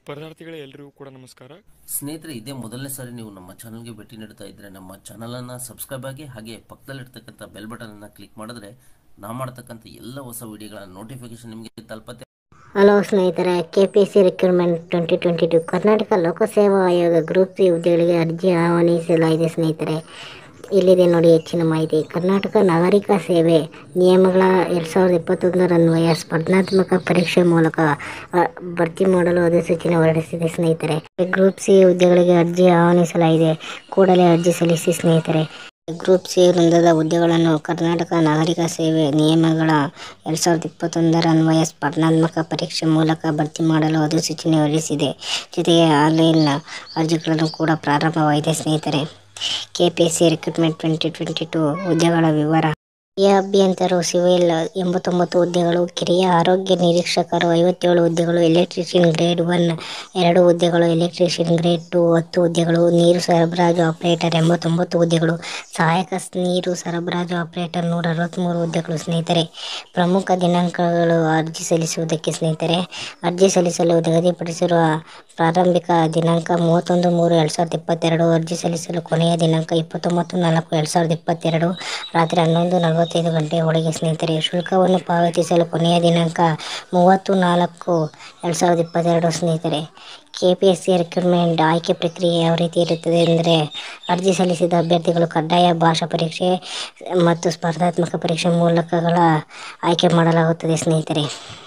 ಸ್ಪರ್ಧಾರ್ಥಿಗಳೇ ಎಲ್ರಿಗೂ ಕೂಡ ನಮಸ್ಕಾರ ಸ್ನೇಹಿತರೆ ಇದೇ ಮೊದಲನೇ ಸಾರಿ ನೀವು ನಮ್ಮ ಚಾನಲ್ಗೆ ಭೇಟಿ ನೀಡ್ತಾ ಇದ್ರೆ ನಮ್ಮ ಚಾನಲನ್ನು ಸಬ್ಸ್ಕ್ರೈಬ್ ಆಗಿ ಹಾಗೆ ಪಕ್ಕದಲ್ಲಿರ್ತಕ್ಕಂಥ ಬೆಲ್ ಬಟನನ್ನು ಕ್ಲಿಕ್ ಮಾಡಿದ್ರೆ ನಾವು ಮಾಡ್ತಕ್ಕಂಥ ಎಲ್ಲ ಹೊಸ ವಿಡಿಯೋಗಳ ನೋಟಿಫಿಕೇಶನ್ ನಿಮಗೆ ತಲುಪತ್ತೆ ಹಲೋ ಸ್ನೇಹಿತರೆ K P S C recruitment twenty twenty two Karnataka ಲೋಕಸೇವಾ ಆಯೋಗ ಗ್ರೂಪ್ ಸಿ ಹುದ್ದೆಗಳಿಗೆ ಅರ್ಜಿ ಆಹ್ವಾನಿಸಲಾಗಿದೆ ಸ್ನೇಹಿತರೆ ಇಲ್ಲಿದೆ ನೋಡಿ ಹೆಚ್ಚಿನ ಮಾಹಿತಿ ಕರ್ನಾಟಕ ನಾಗರಿಕ ಸೇವೆ ನಿಯಮಗಳ ಎರಡು ಸಾವಿರದ ಇಪ್ಪತ್ತೊಂದರ ಅನ್ವಯ ಸ್ಪರ್ಧಾತ್ಮಕ ಪರೀಕ್ಷೆ ಮೂಲಕ ಅ, ಭರ್ತಿ ಮಾಡಲು ಅಧಿಸೂಚನೆ ಹೊರಡಿಸಿದೆ ಸ್ನೇಹಿತರೆ ಗ್ರೂಪ್ ಸಿ ಹುದ್ದೆಗಳಿಗೆ ಅರ್ಜಿ ಆಹ್ವಾನಿಸಲಾಗಿದೆ ಕೂಡಲೇ ಅರ್ಜಿ ಸಲ್ಲಿಸಿ ಸ್ನೇಹಿತರೆ ಗ್ರೂಪ್ ಸಿ ವೃಂದದ ಹುದ್ದೆಗಳನ್ನು ಕರ್ನಾಟಕ ನಾಗರಿಕ ಸೇವೆ ನಿಯಮಗಳ ಎರಡು ಸಾವಿರದ ಇಪ್ಪತ್ತೊಂದರ ಅನ್ವಯ ಸ್ಪರ್ಧಾತ್ಮಕ ಪರೀಕ್ಷೆ ಮೂಲಕ ಭರ್ತಿ ಮಾಡಲು ಅಧಿಸೂಚನೆ ಹೊರಡಿಸಿದೆ ಜೊತೆಗೆ ಆನ್ಲೈನ್ ಅರ್ಜಿಗಳನ್ನು ಕೂಡ ಪ್ರಾರಂಭವಾಗಿದೆ ಸ್ನೇಹಿತರೆ K P S C recruitment twenty twenty two ಹುದ್ದೆಗಳ ವಿವರ ಕಿರಿಯ ಅಭಿಯಂತರು ಸಿವಿಲ್ ಎಂಬತ್ತೊಂಬತ್ತು ಹುದ್ದೆಗಳು ಕಿರಿಯ ಆರೋಗ್ಯ ನಿರೀಕ್ಷಕರು ಐವತ್ತೇಳು ಹುದ್ದೆಗಳು ಎಲೆಕ್ಟ್ರಿಷಿಯನ್ ಗ್ರೇಡ್ ಒನ್ ಎರಡು ಹುದ್ದೆಗಳು ಎಲೆಕ್ಟ್ರಿಷಿಯನ್ ಗ್ರೇಡ್ ಟು ಹತ್ತು ಹುದ್ದೆಗಳು ನೀರು ಸರಬರಾಜು ಆಪರೇಟರ್ ಎಂಬತ್ತೊಂಬತ್ತು ಹುದ್ದೆಗಳು ಸಹಾಯಕ ಸ್- ನೀರು ಸರಬರಾಜು ಆಪರೇಟರ್ ನೂರ ಅರವತ್ತ್ಮೂರು ಹುದ್ದೆಗಳು ಸ್ನೇಹಿತರೆ ಪ್ರಮುಖ ದಿನಾಂಕಗಳು ಅರ್ಜಿ ಸಲ್ಲಿಸುವುದಕ್ಕೆ ಸ್ನೇಹಿತರೆ ಅರ್ಜಿ ಸಲ್ಲಿಸಲು ನಿಗದಿಪಡಿಸಿರುವ ಪ್ರಾರಂಭಿಕ ದಿನಾಂಕ ಮೂವತ್ತೊಂದು ಮೂರು ಎರಡು ಸಾವಿರದ ಇಪ್ಪತ್ತೆರಡು ಅರ್ಜಿ ಸಲ್ಲಿಸಲು ಕೊನೆಯ ದಿನಾಂಕ ಇಪ್ಪತ್ತೊಂಬತ್ತು ನಾಲ್ಕು ಎರಡು ಸಾವಿರದ ಇಪ್ಪತ್ತೆರಡು ರಾತ್ರಿ ಹನ್ನೊಂದು ನಲವತ್ತೈದು ಗಂಟೆ ಒಳಗೆ ಸ್ನೇಹಿತರೆ ಶುಲ್ಕವನ್ನು ಪಾವತಿಸಲು ಕೊನೆಯ ದಿನಾಂಕ ಮೂವತ್ತು ನಾಲ್ಕು ಎರಡು ಸಾವಿರದ ಇಪ್ಪತ್ತೆರಡು ಸ್ನೇಹಿತರೆ K P S C recruitment ಆಯ್ಕೆ ಪ್ರಕ್ರಿಯೆ ಯಾವ ರೀತಿ ಇರುತ್ತದೆ ಅಂದರೆ ಅರ್ಜಿ ಸಲ್ಲಿಸಿದ ಅಭ್ಯರ್ಥಿಗಳು ಕಡ್ಡಾಯ ಭಾಷಾ ಪರೀಕ್ಷೆ ಮತ್ತು ಸ್ಪರ್ಧಾತ್ಮಕ ಪರೀಕ್ಷೆ ಮೂಲಕಗಳ ಆಯ್ಕೆ ಮಾಡಲಾಗುತ್ತದೆ ಸ್ನೇಹಿತರೆ